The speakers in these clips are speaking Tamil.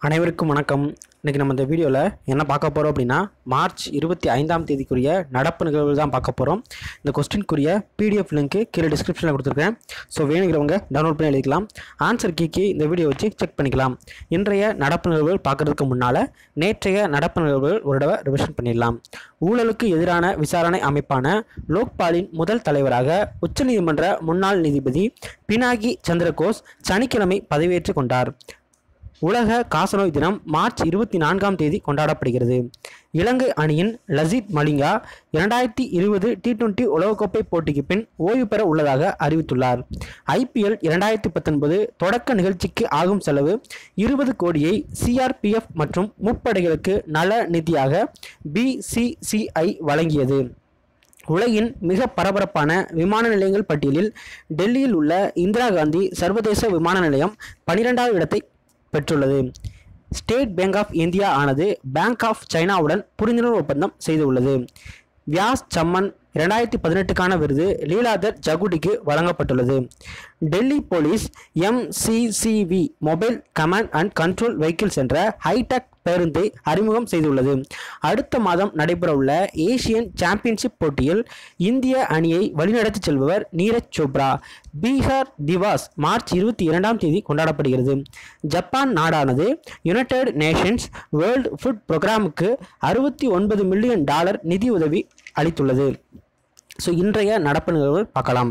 அனைவருக்கும் வணக்கம் இன்றைக்கி நம்ம இந்த வீடியோவில் என்ன பார்க்க போகிறோம் அப்படின்னா மார்ச் இருபத்தி ஐந்தாம் தேதிக்குரிய நடப்பு நிகழ்வுகள் தான் பார்க்க போகிறோம் இந்த கொஸ்டின்குரிய பிடிஎஃப் லிங்க்கு கீழே டிஸ்கிரிப்ஷனில் கொடுத்துருக்கேன் ஸோ வேணுங்கிறவங்க டவுன்லோட் பண்ணி எழுதிக்கலாம் ஆன்சர் கீக்கு இந்த வீடியோ வச்சு செக் பண்ணிக்கலாம் இன்றைய நடப்பு நிகழ்வுகள் பார்க்குறதுக்கு முன்னால் நேற்றைய நடப்பு நிகழ்வுகள் ஒரு தடவை ரிவிஷன் பண்ணிடலாம் ஊழலுக்கு எதிரான விசாரணை அமைப்பான லோக்பாலின் முதல் தலைவராக உச்சநீதிமன்ற முன்னாள் நீதிபதி பினாகி சந்திரகோஸ் சனிக்கிழமை பதவியேற்றுக் கொண்டார் உலக காசநோய் தினம் மார்ச் இருபத்தி நான்காம் தேதி கொண்டாடப்படுகிறது இலங்கை அணியின் லசித் மலிங்கா இரண்டாயிரத்தி இருபது டி டுவெண்டி உலகக்கோப்பை போட்டிக்கு பின் ஓய்வு பெற உள்ளதாக அறிவித்துள்ளார் ஐபிஎல் இரண்டாயிரத்தி பத்தொன்பது தொடக்க நிகழ்ச்சிக்கு ஆகும் செலவு இருபது கோடியை சிஆர்பிஎஃப் மற்றும் முப்படைகளுக்கு நல நிதியாக பிசிசிஐ வழங்கியது உலகின் மிக பரபரப்பான விமான நிலையங்கள் பட்டியலில் டெல்லியில் உள்ள இந்திரா காந்தி சர்வதேச விமான நிலையம் பனிரெண்டாவது இடத்தை பெற்றுள்ளது ஸ்டேட் பேங்க் ஆஃப் இந்தியா ஆனது பேங்க் ஆஃப் சைனாவுடன் புரிந்துணர்வு ஒப்பந்தம் செய்துள்ளது வியாஸ் சம்மன் இரண்டாயிரத்தி பதினெட்டுக்கான விருது லீலாதர் ஜகுடிக்கு வழங்கப்பட்டுள்ளது Delhi police MCCV mobile command and control vehicles என்ற ஹைடெக் பேருந்தை அறிமுகம் செய்துள்ளது அடுத்த மாதம் நடைபெறவுள்ள ஏசியன் சாம்பியன்ஷிப் போட்டியில் இந்திய அணியை வழிநடத்தி செல்பவர் நீரஜ் சோப்ரா பீகார் திவாஸ் மார்ச் இருபத்தி இரண்டாம் தேதி கொண்டாடப்படுகிறது ஜப்பான் நாடானது யுனைடெட் நேஷன்ஸ் வேர்ல்டு ஃபுட் ப்ரோக்ராமுக்கு அறுபத்தி ஒன்பது மில்லியன் டாலர் நிதி உதவி அளித்துள்ளது ஸோ இன்றைய நடப்பு நிகழ்வுகள் பார்க்கலாம்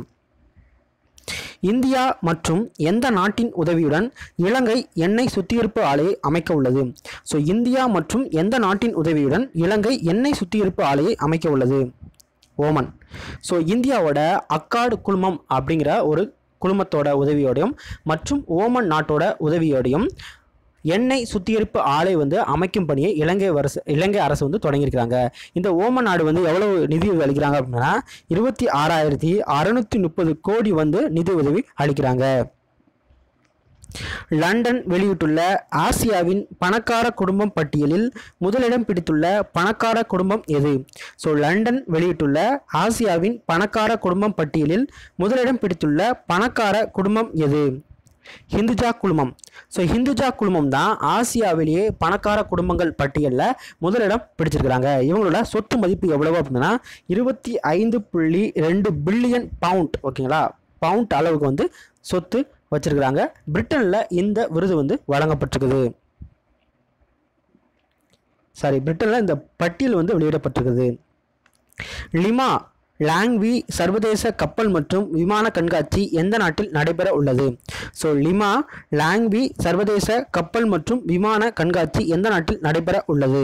இந்தியா மற்றும் எந்த நாட்டின் உதவியுடன் இலங்கை எண்ணெய் சுத்திகரிப்பு ஆலையை அமைக்க உள்ளது ஸோ இந்தியா மற்றும் எந்த நாட்டின் உதவியுடன் இலங்கை எண்ணெய் சுத்திகரிப்பு ஆலையை அமைக்க உள்ளது ஓமன் ஸோ இந்தியாவோட அக்காடு குழுமம் அப்படிங்கிற ஒரு குழுமத்தோட உதவியோடையும் மற்றும் ஓமன் நாட்டோட உதவியோடையும் எண்ணெய் சுத்திகரிப்பு ஆலை வந்து அமைக்கும் பணியை இலங்கை அரசு இலங்கை அரசு வந்து தொடங்கியிருக்கிறாங்க இந்த ஓமன் நாடு வந்து எவ்வளவு நிதி உதவி அளிக்கிறாங்க அப்படின்னா இருபத்தி ஆறாயிரத்தி அறுநூத்தி முப்பது கோடி வந்து நிதி உதவி அளிக்கிறாங்க லண்டன் வெளியிட்டுள்ள ஆசியாவின் பணக்கார குடும்பம் பட்டியலில் முதலிடம் பிடித்துள்ள பணக்கார குடும்பம் எது ஸோ லண்டன் வெளியிட்டுள்ள ஆசியாவின் பணக்கார குடும்பம் பட்டியலில் முதலிடம் பிடித்துள்ள பணக்கார குடும்பம் எது ஹிந்துஜா குழுமம் ஸோ ஹிந்துஜா குழுமம் தான் ஆசியாவிலேயே பணக்கார குடும்பங்கள் பட்டியலில் முதலிடம் பிடிச்சிருக்கிறாங்க இவங்களோட சொத்து மதிப்பு எவ்வளவு அப்படின்னா இருபத்தி ஐந்து புள்ளி ரெண்டு பில்லியன் பவுண்ட் ஓகேங்களா பவுண்ட் அளவுக்கு வந்து சொத்து வச்சிருக்கிறாங்க பிரிட்டனில் இந்த விருது வந்து வழங்கப்பட்டிருக்குது சாரி பிரிட்டனில் இந்த பட்டியல் வந்து வெளியிடப்பட்டிருக்குது லிமா லாங்வி சர்வதேச கப்பல் மற்றும் விமான கண்காட்சி எந்த நாட்டில் நடைபெற உள்ளது ஸோ லிமா லாங்வி சர்வதேச கப்பல் மற்றும் விமான கண்காட்சி எந்த நாட்டில் நடைபெற உள்ளது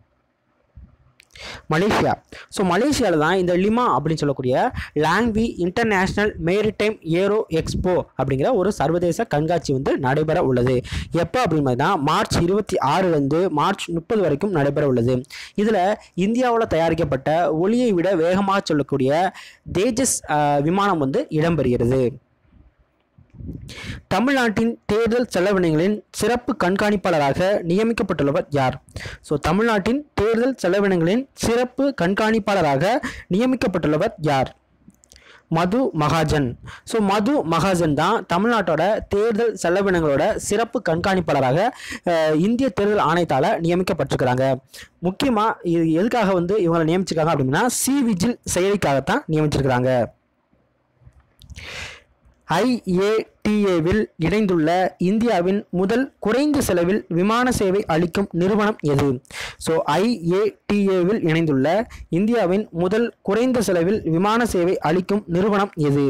மலேசியா ஸோ மலேசியாவில் தான் இந்த லிமா அப்படின்னு சொல்லக்கூடிய Langkawi international maritime aero expo அப்படிங்கிற ஒரு சர்வதேச கண்காட்சி வந்து நடைபெற உள்ளது எப்போ அப்படின்னு பார்த்தீங்கன்னா மார்ச் இருபத்தி ஆறுலேருந்து மார்ச் முப்பது வரைக்கும் நடைபெற உள்ளது இதில் இந்தியாவில் தயாரிக்கப்பட்ட ஒளியை விட வேகமாக சொல்லக்கூடிய தேஜஸ் அஹ், விமானம் வந்து இடம்பெறுகிறது தமிழ்நாட்டின் தேர்தல் செலவினங்களின் சிறப்பு கண்காணிப்பாளராக நியமிக்கப்பட்டுள்ளவர் யார் ஸோ தமிழ்நாட்டின் தேர்தல் செலவினங்களின் சிறப்பு கண்காணிப்பாளராக நியமிக்கப்பட்டுள்ளவர் யார் மது மகாஜன் ஸோ மது மகாஜன் தான் தமிழ்நாட்டோட தேர்தல் செலவினங்களோட சிறப்பு கண்காணிப்பாளராக அஹ், இந்திய தேர்தல் ஆணையத்தால் நியமிக்கப்பட்டிருக்கிறாங்க முக்கியமாக இது எதுக்காக வந்து இவங்களை நியமிச்சிருக்காங்க அப்படின்னா சி விஜில் செயலிக்காகத்தான் நியமிச்சிருக்கிறாங்க ஐஏடிஏவில் இணைந்துள்ள இந்தியாவின் முதல் குறைந்த செலவில் விமான சேவை அளிக்கும் நிறுவனம் எது ஸோ ஐஏடிஏவில் இணைந்துள்ள இந்தியாவின் முதல் குறைந்த செலவில் விமான சேவை அளிக்கும் நிறுவனம் எது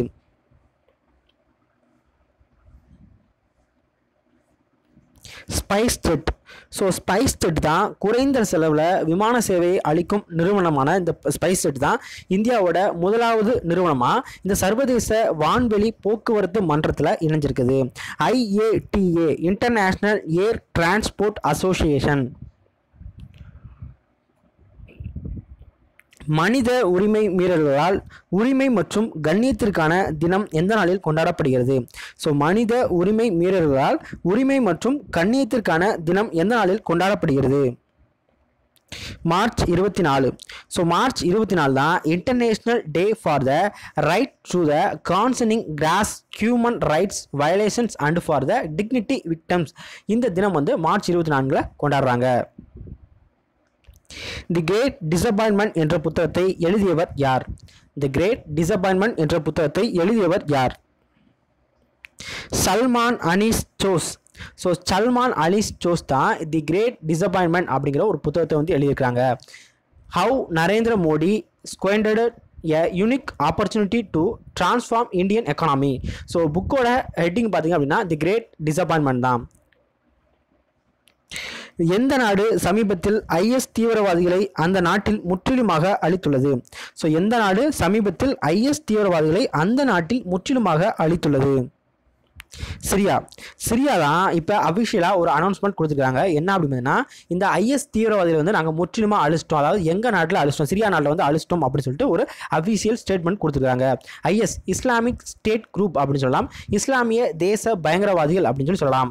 ஸ்பைஸ் ஜெட் ஸோ ஸ்பைஸ் ஜெட் தான் குறைந்த செலவில் விமான சேவையை அளிக்கும் நிறுவனமான இந்த ஸ்பைஸ் ஜெட் தான் இந்தியாவோட முதலாவது நிறுவனமாக இந்த சர்வதேச வான்வெளி போக்குவரத்து மன்றத்தில் இணைஞ்சிருக்குது IATA international air transport association மனித உரிமை மீறல்களால் உரிமை மற்றும் கண்ணியத்திற்கான தினம் எந்த நாளில் கொண்டாடப்படுகிறது ஸோ மனித உரிமை மீறல்களால் உரிமை மற்றும் கண்ணியத்திற்கான தினம் எந்த நாளில் கொண்டாடப்படுகிறது மார்ச் இருபத்தி நாலு ஸோ மார்ச் இருபத்தி நாலு தான் international day for the right to the concerning gross human rights violations and for the dignity victims இந்த தினம் வந்து மார்ச் இருபத்தி நான்கில் கொண்டாடுறாங்க தி கிரேட் டிசப்பாயின்மெண்ட் என்ற புத்தகத்தை எழுதியவர் யார் தி கிரேட் டிசப்பாயின்மெண்ட் என்ற புத்தகத்தை எழுதியவர் யார் சல்மான் அனீஸ் சோஸ் ஸோ சல்மான் அலீஸ் சோஸ் தான் தி கிரேட் டிசப்பாயின்மெண்ட் அப்படிங்கிற ஒரு புத்தகத்தை வந்து எழுதியிருக்காங்க how Narendra Modi squandered a unique opportunity to transform Indian economy so புக்கோட ஹெட்டிங் பார்த்தீங்க அப்படின்னா தி கிரேட் டிசப்பாயின்மெண்ட் தான் எந்த நாடு சமீபத்தில் ஐஎஸ் தீவிரவாதிகளை அந்த நாட்டில் முற்றிலுமாக அழித்துள்ளது ஸோ எந்த நாடு சமீபத்தில் ஐஎஸ் தீவிரவாதிகளை அந்த நாட்டில் முற்றிலுமாக அழித்துள்ளது சிரியா சிரியா தான் இப்போ அஃபிஷியலாக ஒரு அனௌன்ஸ்மெண்ட் கொடுத்துருக்காங்க என்ன அப்படின்னா இந்த ஐஎஸ் தீவிரவாதிகளை வந்து நாங்கள் முற்றிலுமாக அழிச்சிட்டோம் அதாவது எங்கள் நாட்டில் அழிச்சிட்டோம் சிரியா நாட்டில் வந்து அழிச்சிட்டோம் அப்படின்னு சொல்லிட்டு ஒரு அஃபிஷியல் ஸ்டேட்மெண்ட் கொடுத்துருக்காங்க ஐஎஸ் இஸ்லாமிக் ஸ்டேட் குரூப் அப்படின்னு சொல்லலாம் இஸ்லாமிய தேச பயங்கரவாதிகள் அப்படின்னு சொல்லி சொல்லலாம்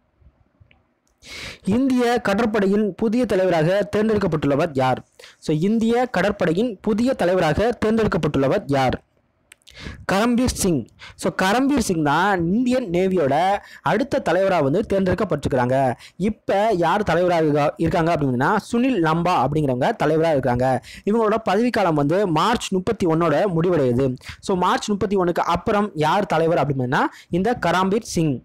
இந்திய கடற்படையின் புதிய தலைவராக தேர்ந்தெடுக்கப்பட்டுள்ளவர் யார் ஸோ இந்திய கடற்படையின் புதிய தலைவராக தேர்ந்தெடுக்கப்பட்டுள்ளவர் யார் கரம்பீர் சிங் ஸோ கரம்பீர் சிங் தான் இந்தியன் நேவியோட அடுத்த தலைவராக வந்து தேர்ந்தெடுக்கப்பட்டிருக்கிறாங்க இப்போ யார் தலைவராக இருக்காங்க அப்படின்னா சுனில் லம்பா அப்படிங்கிறவங்க தலைவராக இருக்காங்க இவங்களோட பதவிக்காலம் வந்து மார்ச் முப்பத்தி ஒன்னோட முடிவடையுது ஸோ மார்ச் முப்பத்தி ஒன்றுக்கு அப்புறம் யார் தலைவர் அப்படின்னா இந்த கராம்பீர் சிங்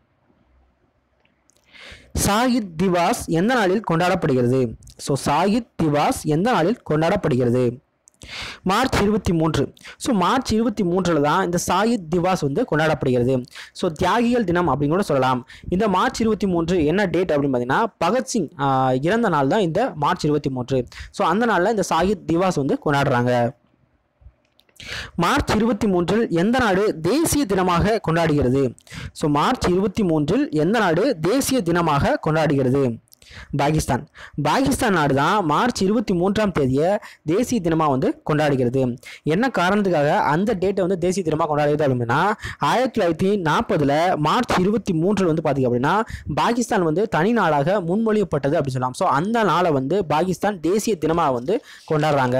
சாகித் திவாஸ் எந்த நாளில் கொண்டாடப்படுகிறது ஸோ சாகித் திவாஸ் எந்த நாளில் கொண்டாடப்படுகிறது மார்ச் இருபத்தி மூன்று ஸோ மார்ச் இருபத்தி மூன்றில் தான் இந்த சாயித் திவாஸ் வந்து கொண்டாடப்படுகிறது ஸோ தியாகிகள் தினம் அப்படின்னு கூட சொல்லலாம் இந்த மார்ச் இருபத்தி மூன்று என்ன டேட் அப்படின்னு பார்த்தீங்கன்னா பகத்சிங் ஆஹ், இறந்த நாள் தான் இந்த மார்ச் இருபத்தி மூன்று ஸோ அந்த நாளில் இந்த சாயித் திவாஸ் வந்து கொண்டாடுறாங்க மார்ச் இருபத்தி மூன்றில் எந்த நாடு தேசிய தினமாக கொண்டாடுகிறது ஸோ மார்ச் இருபத்தி மூன்றில் எந்த நாடு தேசிய தினமாக கொண்டாடுகிறது பாகிஸ்தான் பாகிஸ்தான் நாடு தான் மார்ச் இருபத்தி மூன்றாம் தேதியை தேசிய தினமாக வந்து கொண்டாடுகிறது என்ன காரணத்துக்காக அந்த டேட்டை வந்து தேசிய தினமாக கொண்டாடுகிறது அப்படின்னா ஆயிரத்தி தொள்ளாயிரத்தி நாற்பதில் மார்ச் இருபத்தி மூன்றில் வந்து பார்த்திங்க அப்படின்னா பாகிஸ்தான் வந்து தனி நாடாக முன்மொழியப்பட்டது அப்படின்னு சொல்லலாம் ஸோ அந்த நாளை வந்து பாகிஸ்தான் தேசிய தினமாக வந்து கொண்டாடுறாங்க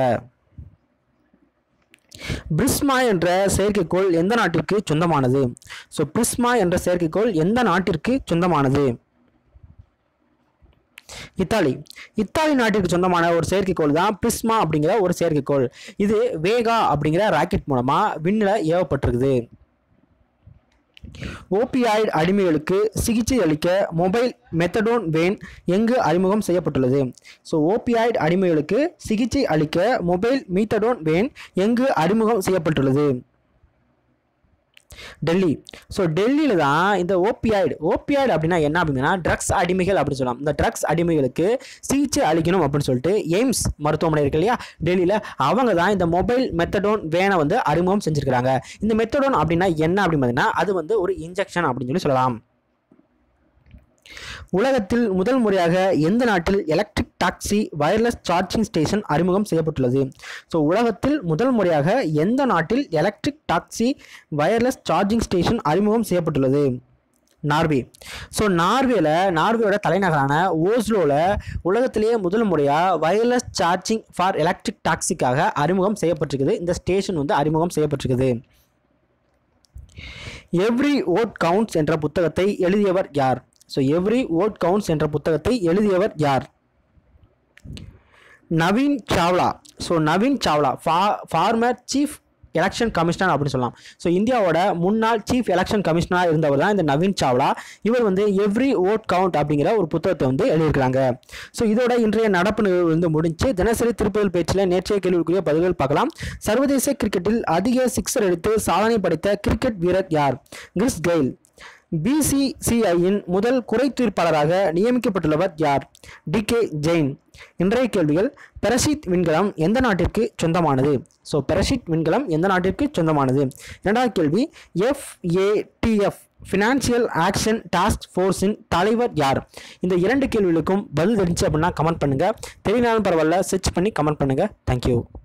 பிரிஸ்மா என்ற செயற்கைக்கோள் எந்த நாட்டிற்கு சொந்தமானது ஸோ பிரிஸ்மா என்ற செயற்கைக்கோள் எந்த நாட்டிற்கு சொந்தமானது இத்தாலி இத்தாலி நாட்டிற்கு சொந்தமான ஒரு செயற்கைக்கோள் தான் பிரிஸ்மா அப்படிங்கிற ஒரு செயற்கைக்கோள் இது வேகா அப்படிங்கிற ராக்கெட் மூலமாக விண்ணில் ஏவப்பட்டிருக்குது ஓபியாய்டு அடிமைகளுக்கு சிகிச்சை அளிக்க மொபைல் மெத்தடோன் வேன் எங்கு அறிமுகம் செய்யப்பட்டுள்ளது ஸோ ஓபியாய்டு அடிமைகளுக்கு சிகிச்சை அளிக்க மொபைல் மீத்தடோன் வேன் எங்கு அறிமுகம் செய்யப்பட்டுள்ளது டெல்லி ஸோ டெல்லியில் தான் இந்த ஓபியாய்டு ஓபியாய்டு அப்படின்னா என்ன அப்படின்னா ட்ரக்ஸ் அடிமைகள் அப்படின்னு சொல்லலாம் இந்த ட்ரக்ஸ் அடிமைகளுக்கு சிகிச்சை அளிக்கணும் அப்படின்னு சொல்லிட்டு எய்ம்ஸ் மருத்துவமனை இருக்கு இல்லையா டெல்லியில் அவங்க தான் இந்த மொபைல் மெத்தடோன் வேனை வந்து அறிமுகம் செஞ்சுருக்கிறாங்க இந்த மெத்தடோன் அப்படின்னா என்ன அப்படின்னு பார்த்தீங்கன்னா அது வந்து ஒரு இன்ஜெக்ஷன் அப்படின்னு சொல்லி சொல்லலாம் உலகத்தில் முதல் முறையாக எந்த நாட்டில் electric taxi wireless charging station அறிமுகம் செய்யப்பட்டுள்ளது ஸோ உலகத்தில் முதல் முறையாக எந்த நாட்டில் electric taxi wireless charging station அறிமுகம் செய்யப்பட்டுள்ளது நார்வே ஸோ நார்வேல நார்வேயோட தலைநகரான ஓஸ்லோவில் உலகத்திலேயே முதல் முறையாக வயர்லெஸ் சார்ஜிங் ஃபார் எலக்ட்ரிக் டாக்ஸிக்காக அறிமுகம் செய்யப்பட்டிருக்குது இந்த ஸ்டேஷன் வந்து அறிமுகம் செய்யப்பட்டிருக்குது எவ்ரி ஓட் கவுண்ட்ஸ் என்ற புத்தகத்தை எழுதியவர் யார் ஸோ எவ்ரி ஓட் கவுண்ட்ஸ் என்ற புத்தகத்தை எழுதியவர் யார் நவீன் சாவ்லா ஸோ நவீன் சாவ்லா ஃபா ஃபார்மர் சீஃப் எலெக்ஷன் கமிஷனர் அப்படின்னு சொல்லலாம் ஸோ இந்தியாவோட முன்னாள் சீஃப் எலெக்ஷன் கமிஷனராக இருந்தவர் தான் இந்த நவீன் சாவ்லா இவர் வந்து எவ்ரி ஓட் கவுண்ட் அப்படிங்கிற ஒரு புத்தகத்தை வந்து எழுதியிருக்கிறாங்க ஸோ இதோட இன்றைய நடப்பு நிகழ்வு வந்து முடிஞ்சு தினசரி திருப்பதில் பேச்சில் நேற்றைய கேள்விக்குரிய பதில்கள் பார்க்கலாம் சர்வதேச கிரிக்கெட்டில் அதிக சிக்ஸர் எடுத்து சாதனை படைத்த கிரிக்கெட் வீரர் யார் கிறிஸ் கெயில் பிசிசிஐயின் முதல் குறை தீர்ப்பாளராக நியமிக்கப்பட்டுள்ளவர் யார் டி கே ஜெயின் இன்றைய கேள்விகள் பெரசிட் விண்கலம் எந்த நாட்டிற்கு சொந்தமானது ஸோ பெரசிட் விண்கலம் எந்த நாட்டிற்கு சொந்தமானது இரண்டாவது கேள்வி எஃப்ஏடிஎஃப் ஃபினான்சியல் ஆக்ஷன் டாஸ்க் ஃபோர்ஸின் தலைவர் யார் இந்த இரண்டு கேள்விகளுக்கும் பதில் தெரிஞ்சு அப்படின்னா கமெண்ட் பண்ணுங்கள் தெரியனாலும் பரவாயில்ல சர்ச் பண்ணி கமெண்ட் பண்ணுங்கள் தேங்க்யூ